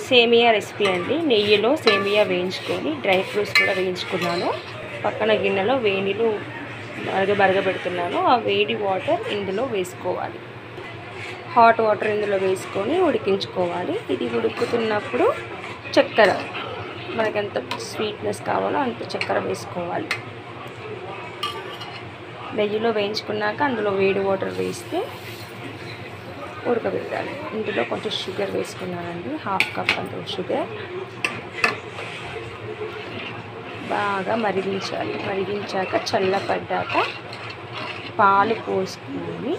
సేమియా రెసిపీ అండి నెయ్యిలో సేమియా వేయించుకొని డ్రై ఫ్రూట్స్ కూడా వేయించుకున్నాను పక్కన గిన్నెలో వేడిలు మరగ మరగబెడుతున్నాను ఆ వేడి వాటర్ ఇందులో వేసుకోవాలి హాట్ వాటర్ ఇందులో వేసుకొని ఉడికించుకోవాలి ఇది ఉడుకుతున్నప్పుడు చక్కెర మనకి ఎంత స్వీట్నెస్ కావాలో అంత చక్కెర వేసుకోవాలి నెయ్యిలో వేయించుకున్నాక అందులో వేడి వాటర్ వేస్తే ఉడకబెట్టాలి ఇందులో కొంచెం షుగర్ వేసుకున్నానండి హాఫ్ కప్ అంత షుగర్ బాగా మరిగించాలి మరిగించాక చల్లపడ్డాక పాలు పోసుకొని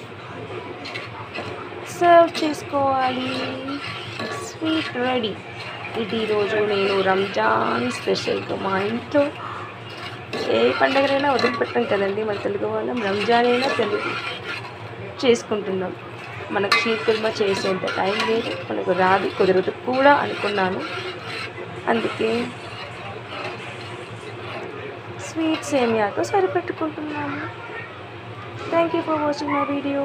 సర్వ్ చేసుకోవాలి స్వీట్ రెడీ ఇది ఈరోజు నేను రంజాన్ స్పెషల్గా మా ఇంట్లో ఏ పండగనైనా వదిలిపెట్టం కదండి మన తెలుగు వాళ్ళం రంజాన్ అయినా తెలుగు చేసుకుంటున్నాం మనకు షీర్ కుర్మా చేసేంత టైం లేదు మనకు రాదు కుదరదు కూడా అనుకున్నాను అందుకే స్వీట్ సేమియాతో సరిపెట్టుకుంటున్నాము thank you for watching my video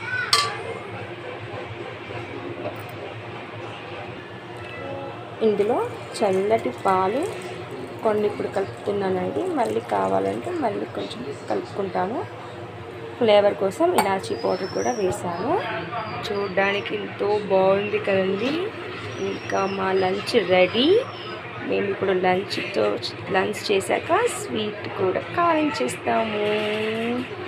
ఇందులో చల్లటి పాలు కొన్ని ఇప్పుడు కలుపుతున్నానండి మళ్ళీ కావాలంటే మళ్ళీ కొంచెం కలుపుకుంటాను ఫ్లేవర్ కోసం ఇలాచీ పౌడర్ కూడా వేసాను చూడడానికి ఎంతో బాగుంది కదండి ఇంకా మా లంచ్ రెడీ మేము ఇప్పుడు లంచ్తో లంచ్ చేశాక స్వీట్ కూడా కానించేస్తాము